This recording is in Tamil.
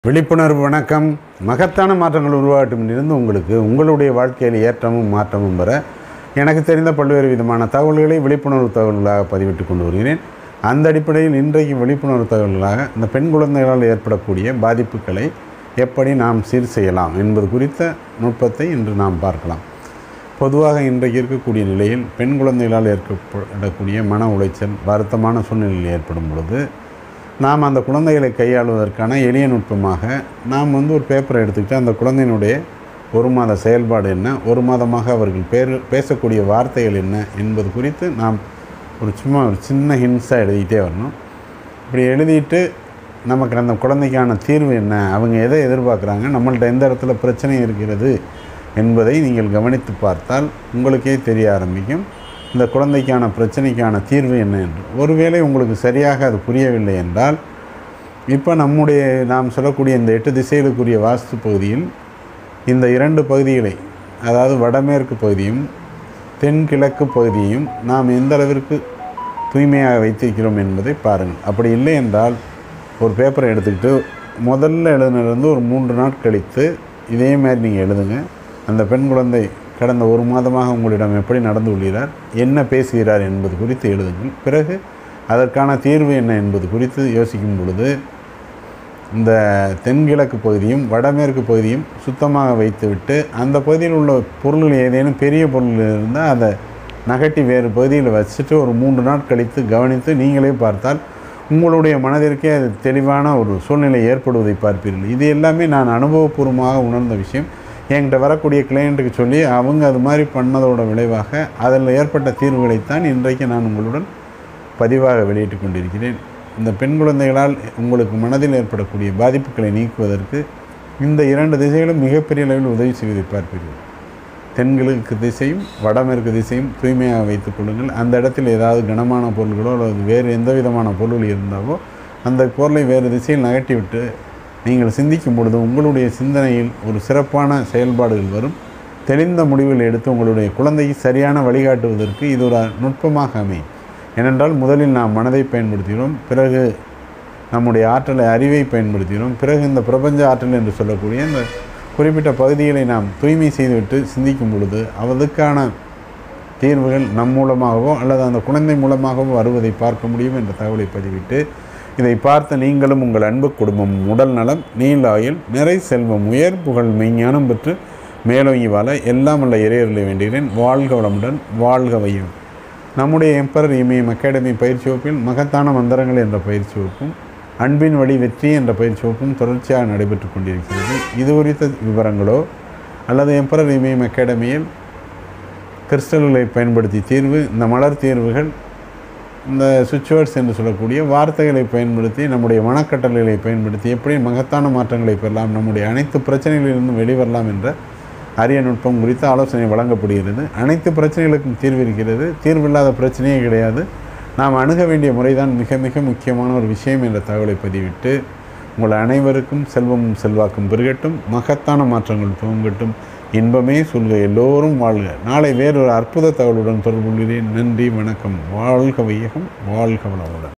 விழிப்புணர்வு வணக்கம் மகத்தான மாற்றங்கள் உருவாகட்டும் இருந்து உங்களுக்கு உங்களுடைய வாழ்க்கையில் ஏற்றமும் மாற்றமும் வர எனக்கு தெரிந்த பல்வேறு விதமான தகவல்களை விழிப்புணர்வு தகவல்களாக பதிவிட்டு கொண்டு வருகிறேன் அந்த அடிப்படையில் இன்றைக்கு விழிப்புணர்வு தகவல்களாக இந்த பெண் குழந்தைகளால் ஏற்படக்கூடிய பாதிப்புகளை எப்படி நாம் சீர் செய்யலாம் என்பது குறித்த நுட்பத்தை இன்று நாம் பார்க்கலாம் பொதுவாக இன்றைக்கு இருக்கக்கூடிய நிலையில் பெண் குழந்தைகளால் ஏற்படக்கூடிய மன உளைச்சல் வருத்தமான சூழ்நிலையில் ஏற்படும் பொழுது நாம் அந்த குழந்தைகளை கையாளுவதற்கான எளிய நுட்பமாக நாம் வந்து ஒரு பேப்பரை எடுத்துக்கிட்டு அந்த குழந்தையினுடைய ஒரு மாத செயல்பாடு என்ன ஒரு மாதமாக அவர்கள் பேர் பேசக்கூடிய வார்த்தைகள் என்ன என்பது குறித்து நாம் ஒரு சும்மா ஒரு சின்ன ஹின்ஸாக எழுதிக்கிட்டே வரணும் இப்படி எழுதிட்டு நமக்கு அந்த குழந்தைக்கான தீர்வு என்ன அவங்க எதை எதிர்பார்க்குறாங்க நம்மள்ட்ட எந்த இடத்துல பிரச்சனை இருக்கிறது என்பதை நீங்கள் கவனித்து பார்த்தால் உங்களுக்கே தெரிய ஆரம்பிக்கும் இந்த குழந்தைக்கான பிரச்சனைக்கான தீர்வு என்ன என்று ஒருவேளை உங்களுக்கு சரியாக அது புரியவில்லை என்றால் இப்போ நம்முடைய நாம் சொல்லக்கூடிய இந்த எட்டு திசைகளுக்குரிய வாஸ்து பகுதியில் இந்த இரண்டு பகுதிகளை அதாவது வடமேற்கு பகுதியும் தென்கிழக்கு பகுதியையும் நாம் எந்த அளவிற்கு தூய்மையாக வைத்திருக்கிறோம் என்பதை பாருங்கள் அப்படி இல்லை என்றால் ஒரு பேப்பரை எடுத்துக்கிட்டு முதல்ல எழுதுனதுலேருந்து ஒரு மூன்று நாள் கழித்து இதே மாதிரி நீங்கள் எழுதுங்க அந்த பெண் குழந்தை கடந்த ஒரு மாதமாக உங்களிடம் எப்படி நடந்து கொள்கிறார் என்ன பேசுகிறார் என்பது குறித்து எழுதுங்கள் பிறகு அதற்கான தீர்வு என்ன என்பது குறித்து யோசிக்கும் பொழுது இந்த தென்கிழக்கு பகுதியும் வடமேற்கு பகுதியும் சுத்தமாக வைத்துவிட்டு அந்த பகுதியில் உள்ள பொருள்கள் ஏதேனும் பெரிய பொருள்கள் இருந்தால் அதை நகட்டி வேறு பகுதியில் வச்சுட்டு ஒரு மூன்று நாள் கழித்து கவனித்து நீங்களே பார்த்தால் உங்களுடைய மனதிற்கே அது தெளிவான ஒரு சூழ்நிலை ஏற்படுவதை பார்ப்பீர்கள் இது எல்லாமே நான் அனுபவபூர்வமாக உணர்ந்த விஷயம் என்கிட்ட வரக்கூடிய கிளையண்ட்டுக்கு சொல்லி அவங்க அது மாதிரி பண்ணதோட விளைவாக அதில் ஏற்பட்ட தீர்வுகளைத்தான் இன்றைக்கு நான் உங்களுடன் பதிவாக வெளியிட்டு கொண்டிருக்கிறேன் இந்த பெண் குழந்தைகளால் உங்களுக்கு மனதில் ஏற்படக்கூடிய பாதிப்புகளை நீக்குவதற்கு இந்த இரண்டு திசைகளும் மிகப்பெரிய அளவில் உதவி செய்வதை பார்ப்பீர்கள் தென்கிழக்கு திசையும் வடமேற்கு திசையும் தூய்மையாக வைத்துக் கொள்ளுங்கள் அந்த இடத்தில் ஏதாவது கனமான பொருள்களோ அல்லது வேறு எந்த விதமான பொருள் இருந்தாவோ அந்த பொருளை வேறு திசையில் நகட்டிவிட்டு நீங்கள் சிந்திக்கும் பொழுது உங்களுடைய சிந்தனையில் ஒரு சிறப்பான செயல்பாடுகள் வரும் தெளிந்த முடிவுகளை எடுத்து உங்களுடைய குழந்தைக்கு சரியான வழிகாட்டுவதற்கு இது ஒரு நுட்பமாக அமையும் ஏனென்றால் முதலில் நாம் மனதை பயன்படுத்துகிறோம் பிறகு நம்முடைய ஆற்றலை அறிவை பயன்படுத்துகிறோம் பிறகு இந்த பிரபஞ்ச ஆற்றல் என்று சொல்லக்கூடிய இந்த குறிப்பிட்ட பகுதிகளை நாம் தூய்மை செய்துவிட்டு சிந்திக்கும் பொழுது அவதுக்கான தீர்வுகள் நம் மூலமாகவோ அல்லது அந்த குழந்தை மூலமாகவோ வருவதை பார்க்க முடியும் என்ற தகவலை பதிவிட்டு இதை பார்த்த நீங்களும் உங்கள் அன்பு குடும்பம் உடல் நலம் நீலாயில் நிறை செல்வம் உயர் புகழ் மெய்ஞானம் பெற்று மேலோங்கி வாழ எல்லாம் உள்ள இறையர்களை வேண்டுகிறேன் வாழ்க வளமுடன் வாழ்க வையும் நம்முடைய எம்பரர் இமயம் அகாடமி பயிற்சி வகுப்பில் மகத்தான மந்திரங்கள் என்ற பயிற்சி வகுப்பும் அன்பின் வழி வெற்றி என்ற பயிற்சி வகுப்பும் தொடர்ச்சியாக நடைபெற்று கொண்டிருக்கிறது இது குறித்த விவரங்களோ அல்லது எம்பரர் இமயம் அகாடமியில் கிறிஸ்டல்களை பயன்படுத்தி தீர்வு இந்த மலர் தீர்வுகள் இந்த சுவிட்ச்வேர்ட்ஸ் என்று சொல்லக்கூடிய வார்த்தைகளை பயன்படுத்தி நம்முடைய மனக்கட்டளைகளை பயன்படுத்தி எப்படி மகத்தான மாற்றங்களை பெறலாம் நம்முடைய அனைத்து பிரச்சனைகளிலிருந்தும் வெளிவரலாம் என்ற அரிய நுட்பம் குறித்து ஆலோசனை வழங்கப்படுகிறது அனைத்து பிரச்சனைகளுக்கும் தீர்வு இருக்கிறது தீர்வில்லாத பிரச்சனையே கிடையாது நாம் அணுக வேண்டிய முறைதான் மிக மிக முக்கியமான ஒரு விஷயம் என்ற தகவலை பதிவிட்டு உங்கள் அனைவருக்கும் செல்வமும் செல்வாக்கும் பெருகட்டும் மகத்தான மாற்றங்கள் துவங்கட்டும் இன்பமே சொல்க எல்லோரும் வாழ்க நாளை வேறொரு அற்புத தகவலுடன் தொடர்பு கொள்கிறேன் நன்றி வணக்கம் வாழ்க வையகம் வாழ்க வளமுடன்